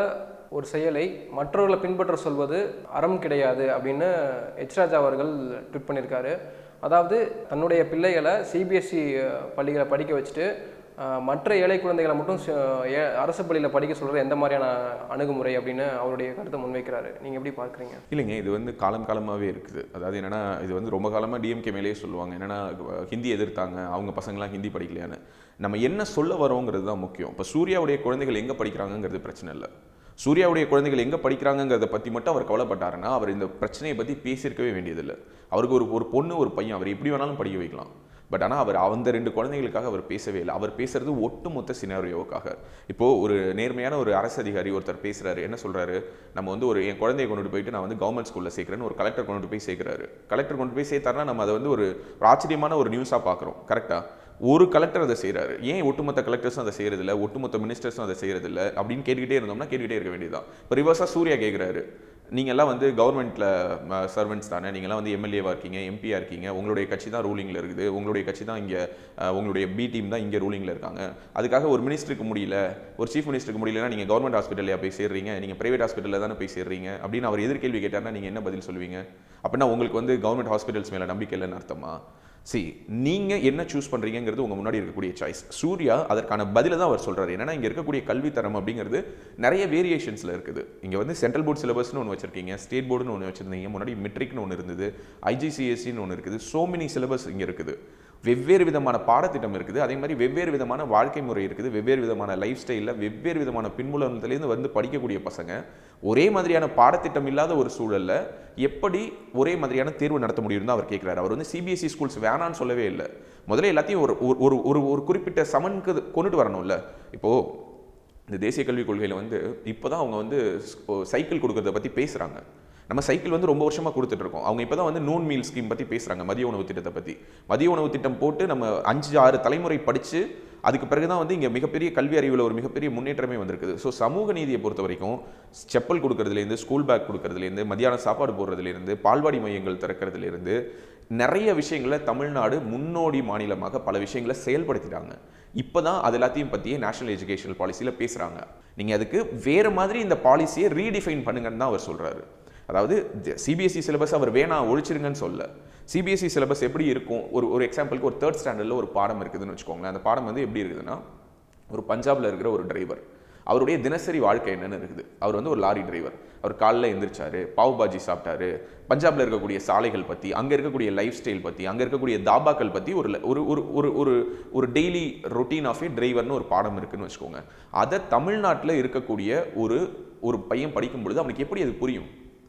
ஒரு செயலை மற்றவர்களை பின்பற்ற சொல்வது அறம் கிடையாது அப்படின்னு எச் ராஜா அவர்கள் ட்வீட் பண்ணியிருக்காரு அதாவது தன்னுடைய பிள்ளைகளை சிபிஎஸ்சி பள்ளிகளை படிக்க வச்சுட்டு அஹ், மற்ற ஏழை குழந்தைகளை மட்டும் ச- ஏ- அரசு பள்ளியில் படிக்க சொல்கிறது எந்த மாதிரியான அணுகுமுறை அப்படின்னு அவருடைய கருத்தை முன்வைக்கிறாரு நீங்கள் எப்படி பார்க்குறீங்க இல்லைங்க இது வந்து காலம் காலமாகவே இருக்குது அதாவது என்னன்னா இது வந்து ரொம்ப காலமாக டிஎம்கே மேலேயே சொல்லுவாங்க என்னன்னா அஹ், ஹிந்தி எதிர்த்தாங்க அவங்க பசங்களாம் ஹிந்தி படிக்கலையான்னு நம்ம என்ன சொல்ல வரோங்கிறது தான் முக்கியம் இப்போ சூர்யாவுடைய குழந்தைகள் எங்கே படிக்கிறாங்கங்கிறது பிரச்சனை இல்லை சூர்யாவுடைய குழந்தைகள் எங்கே படிக்கிறாங்கங்கிறத பற்றி மட்டும் அவர் கவலைப்பட்டாருன்னா அவர் இந்த பிரச்சனையை பற்றி பேசியிருக்கவே வேண்டியதில்லை அவருக்கு ஒரு ஒரு பொண்ணு ஒரு பையன் அவர் எப்படி வேணாலும் படிக்க வைக்கலாம் பட் ஆனால் அவர் அந்த ரெண்டு குழந்தைகளுக்காக அவர் பேசவே இல்லை அவர் பேசுறது ஒட்டுமொத்த சினாரியோவுக்காக இப்போ ஒரு நேர்மையான ஒரு அரசு அதிகாரி ஒருத்தர் பேசுறாரு என்ன சொல்றாரு நம்ம வந்து ஒரு என் குழந்தைய கொண்டுட்டு போயிட்டு நான் வந்து கவர்மெண்ட் ஸ்கூல்ல சேர்க்கிறேன்னு ஒரு கலெக்டர் கொண்டு போய் சேர்க்கிறாரு கலெக்டர் கொண்டு போய் சேர்த்தாருன்னா நம்ம அதை வந்து ஒரு ஒரு ஆச்சரியமான ஒரு நியூஸாக பார்க்குறோம் கரெக்டா ஒரு கலெக்டர் அதை செய்றாரு ஏன் ஒட்டுமொத்த கலெக்டர்ஸும் அதை செய்யறது இல்ல ஒட்டுமொத்த மினிஸ்டர்ஸும் அதை செய்யறது இல்ல அப்படின்னு கேட்டுக்கிட்டே இருந்தோம்னா கேட்டுக்கிட்டே இருக்க வேண்டியதுதான் இப்போ ரிவர்ஸாக சூர்யா கேட்குறாரு நீங்கள்லாம் வந்து கவர்மெண்ட்ல சர்வெண்ட்ஸ் தானே நீங்கள்லாம் வந்து எம்எல்ஏவாக இருக்கீங்க எம்பியாக இருக்கீங்க உங்களுடைய கட்சி தான் ரூலிங்கில் இருக்குது உங்களுடைய கட்சி தான் இங்கே உங்களுடைய பி டீம் தான் இங்கே ரூலிங்கில் இருக்காங்க அதுக்காக ஒரு மினிஸ்டருக்கு முடியல ஒரு சீஃப் மினிஸ்டருக்கு முடியலன்னா நீங்கள் கவர்மெண்ட் ஹாஸ்பிட்டல்லையா போய் சேர்றீங்க நீங்கள் பிரைவேட் ஹாஸ்பிட்டலில் தானே போய் சேர்றீங்க அப்படின்னு அவர் எதிர்கேள்வி கேட்டார்னா நீங்கள் என்ன பதில் சொல்லுவீங்க அப்படின்னா உங்களுக்கு வந்து கவர்மெண்ட் ஹாஸ்பிட்டல்ஸ் மேலே நம்பிக்கை இல்லைன்னு அர்த்தமா சி நீங்க என்ன சூஸ் பண்றீங்கிறது உங்க முன்னாடி இருக்கக்கூடிய சாய்ஸ் சூர்யா அதற்கான பதில தான் அவர் சொல்றாரு என்னன்னா இங்க இருக்கக்கூடிய கல்வித்தரம் அப்படிங்கிறது நிறைய வேரியேஷன்ஸ்ல இருக்குது இங்க வந்து சென்ட்ரல் போர்ட் சிலபஸ்னு ஒன்று வச்சிருக்கீங்க ஸ்டேட் போர்டுன்னு ஒன்று வச்சிருந்தீங்க முன்னாடி மெட்ரிக்னு ஒன்று இருந்தது ஐஜிசிஎஸ்சின்னு ஒன்று இருக்குது சோ மெனி சிலபஸ் இங்க இருக்குது வெவ்வேறு விதமான பாடத்திட்டம் இருக்குது அதே மாதிரி வெவ்வேறு விதமான வாழ்க்கை முறை இருக்குது வெவ்வேறு விதமான லைஃப் ஸ்டைலில் வெவ்வேறு விதமான பின்புலத்திலேருந்து வந்து படிக்கக்கூடிய பசங்க ஒரே மாதிரியான பாடத்திட்டம் இல்லாத ஒரு சூழல்ல எப்படி ஒரே மாதிரியான தேர்வு நடத்த முடியும் தான் அவர் கேட்குறாரு அவர் வந்து சிபிஎஸ்சி ஸ்கூல்ஸ் வேணான்னு சொல்லவே இல்லை முதல்ல எல்லாத்தையும் ஒரு ஒரு- ஒரு ஒரு ஒரு குறிப்பிட்ட சமனுக்கு கொண்டுட்டு வரணும்ல இப்போ இந்த தேசிய கல்விக் கொள்கையில் வந்து இப்போ தான் அவங்க வந்து ஸ்- சைக்கிள் கொடுக்கறத பற்றி பேசுகிறாங்க நம்ம சைக்கிள் வந்து ரொம்ப வருஷமாக கொடுத்துட்டு இருக்கோம் அவங்க இப்போ தான் வந்து நூன் மீல் ஸ்கீம் பற்றி பேசுகிறாங்க மதிய உணவு திட்டத்தை பற்றி மதிய உணவு திட்டம் போட்டு நம்ம அஞ்சு ஆறு தலைமுறை படித்து அதுக்கு பிறகு தான் வந்து இங்கே மிகப்பெரிய கல்வி அறிவில் ஒரு மிகப்பெரிய முன்னேற்றமே வந்திருக்குது ஸோ சமூக நீதியை பொறுத்த வரைக்கும் செப்பல் கொடுக்கறதுலேருந்து ஸ்கூல் பேக் கொடுக்கறதுலேருந்து மதியான சாப்பாடு போடுறதுலேருந்து பால்வாடி மையங்கள் திறக்கிறதுலேருந்து நிறைய விஷயங்களை தமிழ்நாடு முன்னோடி மாநிலமாக பல விஷயங்களை செயல்படுத்திட்டாங்க இப்போ தான் அது எல்லாத்தையும் பற்றியே நேஷனல் எஜுகேஷனல் பாலிசியில் பேசுகிறாங்க நீங்கள் அதுக்கு வேறு மாதிரி இந்த பாலிசியை ரீடிஃபைன் பண்ணுங்கன்னு தான் அவர் சொல்கிறாரு அதாவது சிபிஎஸ்சி சிலபஸ் அவர் வேணாம் ஒழிச்சிருங்கன்னு சொல்ல சிபிஎஸ்சி சிலபஸ் எப்படி இருக்கும் ஒரு ஒரு எக்ஸாம்பிளுக்கு ஒரு தேர்ட் ஸ்டாண்டர்டில் ஒரு பாடம் இருக்குதுன்னு வச்சுக்கோங்களேன் அந்த பாடம் வந்து எப்படி இருக்குதுன்னா ஒரு பஞ்சாப்ல இருக்கிற ஒரு டிரைவர் அவருடைய தினசரி வாழ்க்கை என்னன்னு இருக்குது அவர் வந்து ஒரு லாரி டிரைவர் அவர் காலைல எந்திரிச்சாரு பாவ் பாஜி சாப்பிட்டாரு பஞ்சாப்ல இருக்கக்கூடிய சாலைகள் பத்தி அங்க இருக்கக்கூடிய லைஃப் ஸ்டைல் பத்தி அங்க இருக்கக்கூடிய தாபாக்கள் பத்தி ஒரு ல- ஒரு ஒரு ஒரு ஒரு ஒரு டெய்லி ரொட்டீன் ஆஃப் ஏ டிரைவர்னு ஒரு பாடம் இருக்குன்னு வச்சுக்கோங்க அதை தமிழ்நாட்டில் இருக்கக்கூடிய ஒரு ஒரு பையன் படிக்கும் பொழுது அவனுக்கு எப்படி அது புரியும்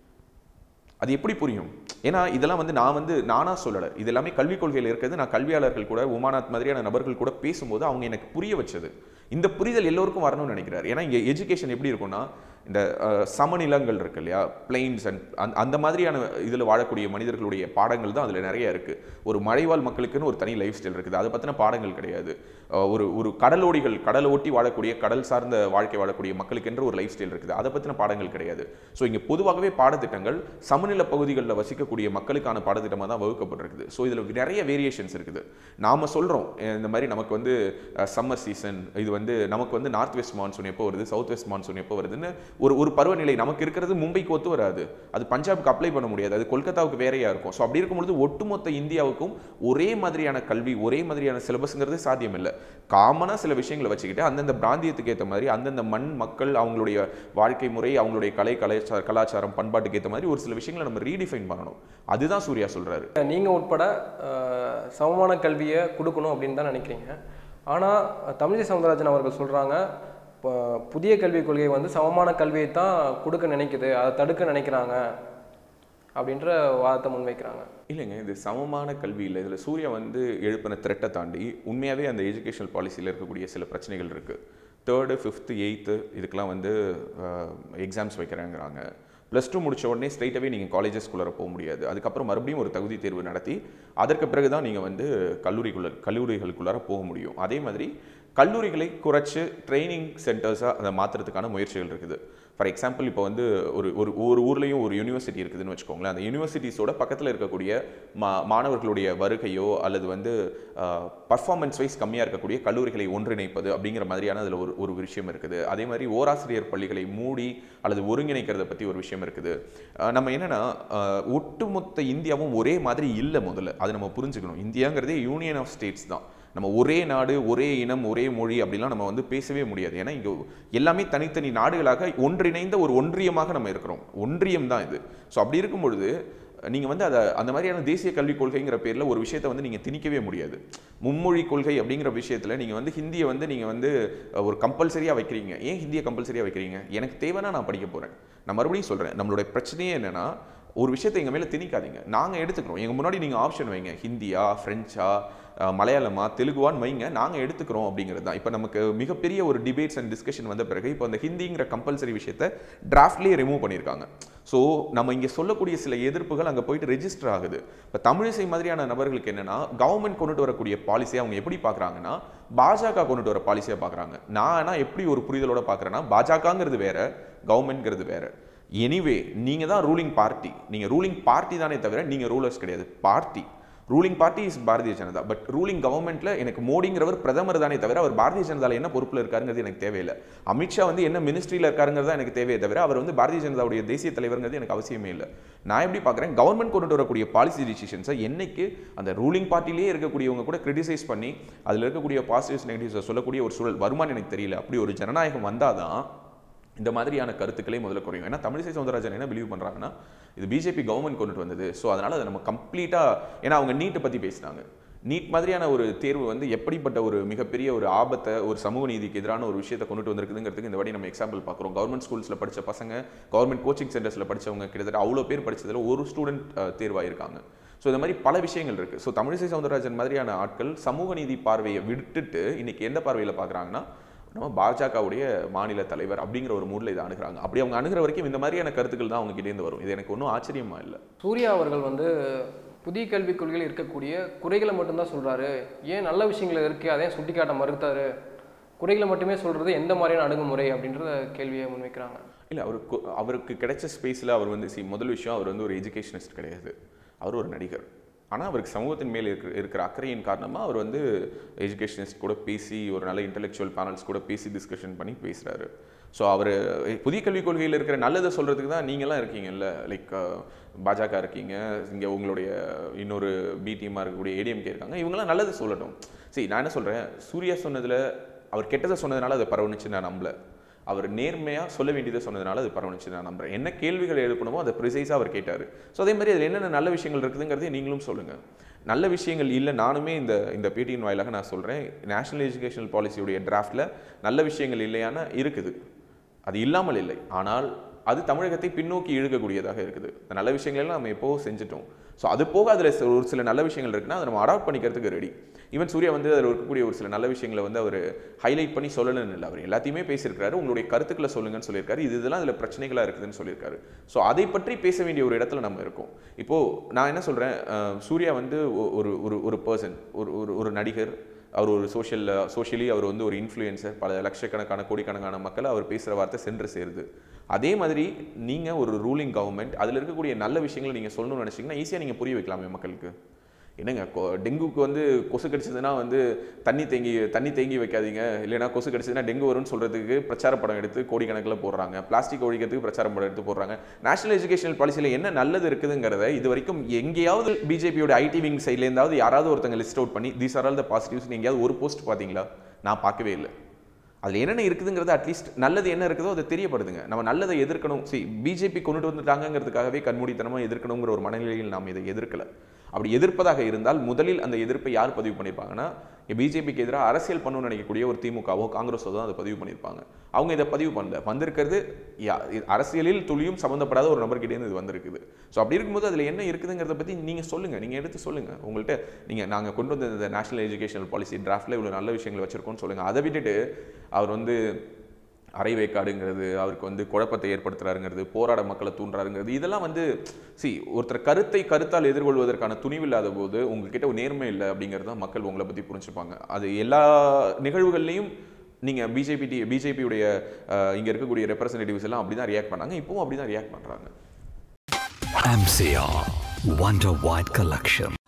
அது எப்படி புரியும் ஏன்னா இதெல்லாம் வந்து நான் வந்து நானா சொல்லலை இது எல்லாமே கல்விக் கொள்கையில் இருக்கிறது நான் கல்வியாளர்கள் கூட உமாநாத் மாதிரியான நபர்கள் கூட பேசும்போது அவங்க எனக்கு புரிய வச்சது இந்த புரிதல் எல்லோருக்கும் வரணும்னு நினைக்கிறார் ஏன்னா இங்கே எஜுகேஷன் எப்படி இருக்கும்னா இந்த அஹ், சமநிலங்கள் இருக்கு இல்லையா பிளைன்ஸ் அண்ட் அந்த மாதிரியான இதில் வாழக்கூடிய மனிதர்களுடைய பாடங்கள் தான் அதில் நிறைய இருக்கு ஒரு மலைவாழ் மக்களுக்குன்னு ஒரு தனி லைஃப் ஸ்டைல் இருக்குது அதை பற்றின பாடங்கள் கிடையாது அஹ், ஒரு ஒரு கடலோடிகள் கடலை ஒட்டி வாழக்கூடிய கடல் சார்ந்த வாழ்க்கை வாழக்கூடிய மக்களுக்கென்று ஒரு லைஃப் ஸ்டைல் இருக்குது அதை பற்றின பாடங்கள் கிடையாது ஸோ இங்கே பொதுவாகவே பாடத்திட்டங்கள் சமநில பகுதிகளில் வசிக்கக்கூடிய மக்களுக்கான பாடத்திட்டமாக தான் வகுக்கப்பட்டிருக்குது ஸோ இதில் நிறைய வேரியேஷன்ஸ் இருக்குது நாம சொல்கிறோம் இந்த மாதிரி நமக்கு வந்து சம்மர் சீசன் இது வந்து நமக்கு வந்து நார்த் வெஸ்ட் மான்சூன் எப்போ வருது சவுத் வெஸ்ட் மான்சூன் எப்போ வருதுன்னு ஒரு ஒரு பருவநிலை நமக்கு இருக்கிறது மும்பைக்கு ஒத்து வராது அது பஞ்சாப்க்கு அப்ளை பண்ண முடியாது அது கொல்கத்தாவுக்கு வேறையா இருக்கும் ஸோ அப்படி இருக்கும்பொழுது ஒட்டுமொத்த இந்தியாவுக்கும் ஒரே மாதிரியான கல்வி ஒரே மாதிரியான சிலபஸ்ங்கிறது சாத்தியம் இல்லை காமனாக சில விஷயங்களை வச்சுக்கிட்டு அந்தந்த பிராந்தியத்துக்கு ஏற்ற மாதிரி அந்தந்த மண் மக்கள் அவங்களுடைய வாழ்க்கை முறை அவங்களுடைய கலை கலாச்சார கலாச்சாரம் பண்பாட்டுக்கு ஏற்ற மாதிரி ஒரு சில விஷயங்களை நம்ம ரீடிஃபைன் பண்ணணும் அதுதான் சூர்யா சொல்றாரு நீங்கள் உட்பட அஹ், சமமான கல்வியை கொடுக்கணும் அப்படின்னு தான் நினைக்கிறீங்க ஆனால் தமிழிசை சவுந்தரராஜன் அவர்கள் சொல்கிறாங்க புதிய கல்விக் கொள்கை வந்து சமமான கல்வியை தான் கொடுக்க நினைக்குது அதை தடுக்க நினைக்கிறாங்க அப்படின்ற வாதத்தை முன்வைக்கிறாங்க இல்லைங்க இது சமமான கல்வி இல்லை இதில் சூர்யா வந்து எழுப்பின த்ரெட்டை தாண்டி உண்மையாகவே அந்த எஜுகேஷனல் பாலிசியில் இருக்கக்கூடிய சில பிரச்சனைகள் இருக்குது தேர்டு ஃபிஃப்த்து எயித்து இதுக்கெலாம் வந்து எக்ஸாம்ஸ் வைக்கிறாங்கிறாங்க ப்ளஸ் டூ முடிச்ச உடனே ஸ்ட்ரைட்டாகவே நீங்கள் காலேஜஸ்குள்ளே போக முடியாது அதுக்கப்புறம் மறுபடியும் ஒரு தகுதி தேர்வு நடத்தி அதற்கு பிறகு தான் நீங்கள் வந்து கல்லூரிக்குள்ள கல்லூரிகளுக்குள்ளார போக முடியும் அதே மாதிரி கல்லூரிகளை குறைச்சு ட்ரைனிங் சென்டர்ஸாக அதை மாற்றுறதுக்கான முயற்சிகள் இருக்குது ஃபார் எக்ஸாம்பிள் இப்போ வந்து ஒரு ஒரு ஒரு ஊர்லேயும் ஒரு யூனிவர்சிட்டி இருக்குதுன்னு வச்சுக்கோங்களேன் அந்த யூனிவர்சிட்டிஸோட பக்கத்தில் இருக்கக்கூடிய மா மாணவர்களுடைய வருகையோ அல்லது வந்து பர்ஃபார்மன்ஸ் வைஸ் கம்மியாக இருக்கக்கூடிய கல்லூரிகளை ஒன்றிணைப்பது அப்படிங்கிற மாதிரியான அதில் ஒரு ஒரு விஷயம் இருக்குது அதே மாதிரி ஓராசிரியர் பள்ளிகளை மூடி அல்லது ஒருங்கிணைக்கிறத பற்றி ஒரு விஷயம் இருக்குது அஹ் நம்ம என்னன்னா அஹ் ஒட்டுமொத்த இந்தியாவும் ஒரே மாதிரி இல்லை முதல்ல அது நம்ம புரிஞ்சுக்கணும் இந்தியாங்கிறதே யூனியன் ஆஃப் ஸ்டேட்ஸ் தான் நம்ம ஒரே நாடு ஒரே இனம் ஒரே மொழி அப்படிலாம் நம்ம வந்து பேசவே முடியாது ஏன்னா இங்கே எல்லாமே தனித்தனி நாடுகளாக ஒன்றிணைந்த ஒரு ஒன்றியமாக நம்ம இருக்கிறோம் ஒன்றியம் தான் இது ஸோ அப்படி இருக்கும் பொழுது நீங்கள் வந்து அதை அந்த மாதிரியான தேசிய கல்விக் கொள்கைங்கிற பேரில் ஒரு விஷயத்தை வந்து நீங்கள் திணிக்கவே முடியாது மும்மொழி கொள்கை அப்படிங்கிற விஷயத்தில் நீங்கள் வந்து ஹிந்தியை வந்து நீங்கள் வந்து அஹ், ஒரு கம்பல்சரியாக வைக்கிறீங்க ஏன் ஹிந்தியை கம்பல்சரியாக வைக்கிறீங்க எனக்கு தேவைன்னா நான் படிக்க போகிறேன் நான் மறுபடியும் சொல்கிறேன் நம்மளுடைய பிரச்சனையே என்னென்னா ஒரு விஷயத்தை எங்கள் மேலே திணிக்காதீங்க நாங்கள் எடுத்துக்கிறோம் எங்கள் முன்னாடி நீங்கள் ஆப்ஷன் வைங்க ஹிந்தியா ஃப்ரெஞ்சா அஹ், மலையாளமா தெலுங்குவான்னு வைங்க நாங்கள் எடுத்துக்கிறோம் அப்படிங்கிறது தான் இப்போ நமக்கு மிகப்பெரிய ஒரு டிபேட்ஸ் அண்ட் டிஸ்கஷன் வந்த பிறகு இப்போ அந்த ஹிந்திங்கிற கம்பல்சரி விஷயத்தை டிராஃப்ட்லேயே ரிமூவ் பண்ணியிருக்காங்க ஸோ நம்ம இங்கே சொல்லக்கூடிய சில எதிர்ப்புகள் அங்கே போயிட்டு ரெஜிஸ்டர் ஆகுது இப்போ தமிழிசை மாதிரியான நபர்களுக்கு என்னன்னா கவர்மெண்ட் கொண்டுட்டு வரக்கூடிய பாலிசியை அவங்க எப்படி பார்க்குறாங்கன்னா பாஜக கொண்டுட்டு வர பாலிசியாக பார்க்குறாங்க நான் ஆனால் எப்படி ஒரு புரிதலோட பார்க்குறேன்னா பாஜகங்கிறது வேற கவர்மெண்ட்ங்கிறது வேற எனிவே நீங்கள் தான் ரூலிங் பார்ட்டி நீங்கள் ரூலிங் பார்ட்டி தானே தவிர நீங்கள் ரூலர்ஸ் கிடையாது party ruling party is Bharatiya Janata but ruling கவர்மெண்ட்ல எனக்கு மோடிங்கிறவர் பிரதமர் தானே தவிர அவர் பாரதிய ஜனதால என்ன பொறுப்பில் இருக்காருங்கிறது எனக்கு தேவையில்லை அமித்ஷா வந்து என்ன மினிஸ்ட்ரியில் இருக்காருங்கிறது தான் எனக்கு தேவையே தவிர அவர் வந்து பாரதிய ஜனதாவுடைய தேசிய தலைவருங்கிறது எனக்கு அவசியமே இல்லை நான் எப்படி பார்க்குறேன் கவர்மெண்ட் கொண்டு வரக்கூடிய பாலிசி டிசிஷன்ஸை என்னைக்கு அந்த ரூலிங் பார்ட்டிலேயே இருக்கக்கூடியவங்க கூட கிரிட்டிசைஸ் பண்ணி அதில் இருக்கக்கூடிய பாசிட்டிவ்ஸ் நெகட்டிவ்ஸை சொல்லக்கூடிய ஒரு சூழல் வருமானு எனக்கு தெரியல அப்படி ஒரு ஜனநாயகம் வந்தாதான் இந்த மாதிரியான கருத்துக்களே முதல்ல குறையும் ஏன்னா தமிழிசை சவுந்தரராஜன் என்ன பிலீவ் பண்ணுறாங்கன்னா இது பிஜேபி கவர்மெண்ட் கொண்டுட்டு வந்தது ஸோ அதனால் அதை நம்ம கம்ப்ளீட்டாக ஏன்னா அவங்க நீட்டை பற்றி பேசினாங்க நீட் மாதிரியான ஒரு தேர்வு வந்து எப்படிப்பட்ட ஒரு மிகப்பெரிய ஒரு ஆபத்தை ஒரு சமூக நீதிக்கு எதிரான ஒரு விஷயத்தை கொண்டுட்டு வந்திருக்குதுங்கிறதுக்கு இந்த வாட்டி நம்ம எக்ஸாம்பிள் பார்க்குறோம் கவர்மெண்ட் ஸ்கூல்ஸில் படித்த பசங்க கவர்மெண்ட் கோச்சிங் சென்டர்ஸில் படிச்சவங்க கிட்டத்தட்ட அவ்வளோ பேர் படிச்சதுல ஒரு ஸ்டூடெண்ட் தேர்வாயிருக்காங்க ஸோ இந்த மாதிரி பல விஷயங்கள் இருக்குது ஸோ தமிழிசை சவுந்தரராஜன் மாதிரியான ஆட்கள் சமூக நீதி பார்வையை விட்டுட்டு இன்னைக்கு எந்த பார்வையில் பார்க்குறாங்கன்னா நம்ம பாஜகவுடைய மாநில தலைவர் அப்படிங்கிற ஒரு மூடில் இதை அணுகுறாங்க அப்படி அவங்க அணுகிற வரைக்கும் இந்த மாதிரியான கருத்துக்கள் தான் அவங்க கிட்டேருந்து வரும் இது எனக்கு ஒன்றும் ஆச்சரியமா இல்லை சூர்யா அவர்கள் வந்து புதிய கல்விக் கொள்கையில் இருக்கக்கூடிய குறைகளை மட்டும்தான் சொல்றாரு ஏன் நல்ல விஷயங்கள் இருக்கு அதையும் சுட்டிக்காட்ட மறுத்தாரு குறைகளை மட்டுமே சொல்றது எந்த மாதிரியான அணுகுமுறை அப்படின்றத கேள்வியை முன்வைக்கிறாங்க இல்லை அவருக்கு அவருக்கு கிடைச்ச ஸ்பேஸில் அவர் வந்து சி முதல் விஷயம் அவர் வந்து ஒரு எஜுகேஷனிஸ்ட் கிடையாது அவர் ஒரு நடிகர் ஆனால் அவருக்கு சமூகத்தின் மேல் இருக்கிற இருக்கிற அக்கறையின் காரணமாக அவர் வந்து எஜுகேஷனிஸ்ட் கூட பேசி ஒரு நல்ல இன்டெலெக்சுவல் பேனல்ஸ் கூட பேசி டிஸ்கஷன் பண்ணி பேசுகிறாரு ஸோ அவர் புதிய கல்விக் கொள்கையில் இருக்கிற நல்லதை சொல்கிறதுக்கு தான் நீங்களாம் இருக்கீங்கல்ல லைக் பாஜக இருக்கீங்க இங்கே உங்களுடைய இன்னொரு பி டீமாக இருக்கக்கூடிய ஏடிஎம்கே இருக்காங்க இவங்கெல்லாம் நல்லது சொல்லட்டும் சரி நான் என்ன சொல்கிறேன் சூர்யா சொன்னதில் அவர் கெட்டதை சொன்னதுனால அதை பரவணுச்சு நான் நம்பல அவர் நேர்மையாக சொல்ல வேண்டியதை சொன்னதுனால அது பரவணுச்சு நான் நம்புறேன் என்ன கேள்விகள் எழுப்பணுமோ அதை ப்ரிசைஸாக அவர் கேட்டார் ஸோ அதே மாதிரி அதில் என்னென்ன நல்ல விஷயங்கள் இருக்குதுங்கிறதையும் நீங்களும் சொல்லுங்கள் நல்ல விஷயங்கள் இல்லை நானுமே இந்த இந்த பேட்டியின் வாயிலாக நான் சொல்கிறேன் நேஷனல் எஜுகேஷனல் பாலிசியுடைய டிராஃப்டில் நல்ல விஷயங்கள் இல்லையான இருக்குது அது இல்லாமல் இல்லை ஆனால் அது தமிழகத்தை பின்னோக்கி இழுக்கக்கூடியதாக இருக்குது இந்த நல்ல விஷயங்கள் எல்லாம் நம்ம எப்போவோ செஞ்சுட்டோம் ஸோ அது போக அதில் ஒரு சில நல்ல விஷயங்கள் இருக்குன்னா அதை நம்ம அடாப்ட் பண்ணிக்கிறதுக்கு ரெடி ஈவன் சூர்யா வந்து அதில் இருக்கக்கூடிய ஒரு சில நல்ல விஷயங்களை வந்து அவர் ஹைலைட் பண்ணி சொல்லணும்னு இல்லை அவர் எல்லாத்தையுமே பேசியிருக்காரு உங்களுடைய கருத்துக்களை சொல்லுங்கன்னு சொல்லியிருக்காரு இது இதெல்லாம் அதில் பிரச்சனைகளாக இருக்குதுன்னு சொல்லியிருக்காரு ஸோ அதை பற்றி பேச வேண்டிய ஒரு இடத்துல நம்ம இருக்கோம் இப்போது நான் என்ன சொல்கிறேன் சூர்யா வந்து ஒ- ஒரு ஒரு ஒரு பர்சன் ஒரு ஒரு ஒரு நடிகர் அவர் ஒரு சோஷியல் சோஷியலி அவர் வந்து ஒரு இன்ஃப்ளூயன்சர் பல லட்சக்கணக்கான கோடிக்கணக்கான மக்கள் அவர் பேசுகிற வார்த்தை சென்று சேருது அதே மாதிரி நீங்கள் ஒரு ரூலிங் கவர்மெண்ட் அதில் இருக்கக்கூடிய நல்ல விஷயங்களை நீங்கள் சொல்லணும்னு நினச்சிங்கன்னா ஈஸியாக நீங்கள் புரிய வைக்கலாமே மக்களுக்கு என்னங்க கொ- டெங்குக்கு வந்து கொசு கடிச்சதுன்னா வந்து தண்ணி தேங்கி தண்ணி தேங்கி வைக்காதீங்க இல்லைன்னா கொசு கடிச்சதுன்னா டெங்கு வரும்னு சொல்கிறதுக்கு பிரச்சார படம் எடுத்து கோடிக்கணக்கில் போடுறாங்க பிளாஸ்டிக் ஒழிக்கிறதுக்கு பிரச்சார படம் எடுத்து போடுறாங்க நேஷனல் எஜுகேஷனல் பாலிசியில் என்ன நல்லது இருக்குதுங்கிறத இது வரைக்கும் எங்கேயாவது பிஜேபியோட ஐடி விங் சைட்லேருந்தாவது யாராவது ஒருத்தங்க லிஸ்ட் அவுட் பண்ணி these are all the positives எங்கேயாவது ஒரு போஸ்ட் பார்த்தீங்களா நான் பார்க்கவே இல்லை அதில் என்னென்ன இருக்குதுங்கிறது அட்லீஸ்ட் நல்லது என்ன இருக்குதோ அதை தெரியப்படுதுங்க நம்ம நல்லதை எதிர்க்கணும் சரி பிஜேபி கொண்டுட்டு வந்துட்டாங்கங்கிறதுக்காகவே கண்மூடித்தனமாக எதிர்க்கணுங்கிற ஒரு மனநிலையில் நாம் இதை எதிர்க்கல அப்படி எதிர்ப்பதாக இருந்தால் முதலில் அந்த எதிர்ப்பை யார் பதிவு பண்ணியிருப்பாங்கன்னா பிஜேபிக்கு எதிராக அரசியல் பண்ணணும்னு நினைக்கக்கூடிய ஒரு திமுகவோ காங்கிரஸோ தான் அதை பதிவு பண்ணியிருப்பாங்க அவங்க இதை பதிவு பண்ணல வந்திருக்கிறது யா- இது அரசியலில் துளியும் சம்மந்தப்படாத ஒரு நபர்கிட்டேருந்து இது வந்திருக்குது ஸோ அப்படி இருக்கும்போது அதில் என்ன இருக்குதுங்கிறத பற்றி நீங்கள் சொல்லுங்கள் நீங்கள் எடுத்து சொல்லுங்கள் உங்கள்கிட்ட நீங்கள் நாங்கள் கொண்டு வந்த இந்த நேஷனல் எஜுகேஷனல் பாலிசி டிராஃப்டில் இவ்வளோ நல்ல விஷயங்கள் வச்சுருக்கோம்னு சொல்லுங்கள் அதை விட்டுட்டு அவர் வந்து அரை வேக்காடுங்கிறது அவருக்கு வந்து குழப்பத்தை ஏற்படுத்துறாருங்கிறது போராட மக்களை தூண்டுறாருங்கிறது இதெல்லாம் வந்து சி ஒருத்தர் கருத்தை கருத்தால் எதிர்கொள்வதற்கான துணிவு இல்லாத போது உங்ககிட்ட ஒரு நேர்மை இல்லை அப்படிங்கிறது தான் மக்கள் உங்களை பற்றி புரிஞ்சுப்பாங்க அது எல்லா நிகழ்வுகள்லையும் நீங்கள் பிஜேபி டி பிஜேபியுடைய இங்கே இருக்கக்கூடிய ரெப்ரசன்டேட்டிவ்ஸ் எல்லாம் அப்படி தான் ரியாக்ட் பண்ணாங்க இப்பவும் அப்படி தான் ரியாக்ட் பண்ணுறாங்க MCR Wonder White Collection.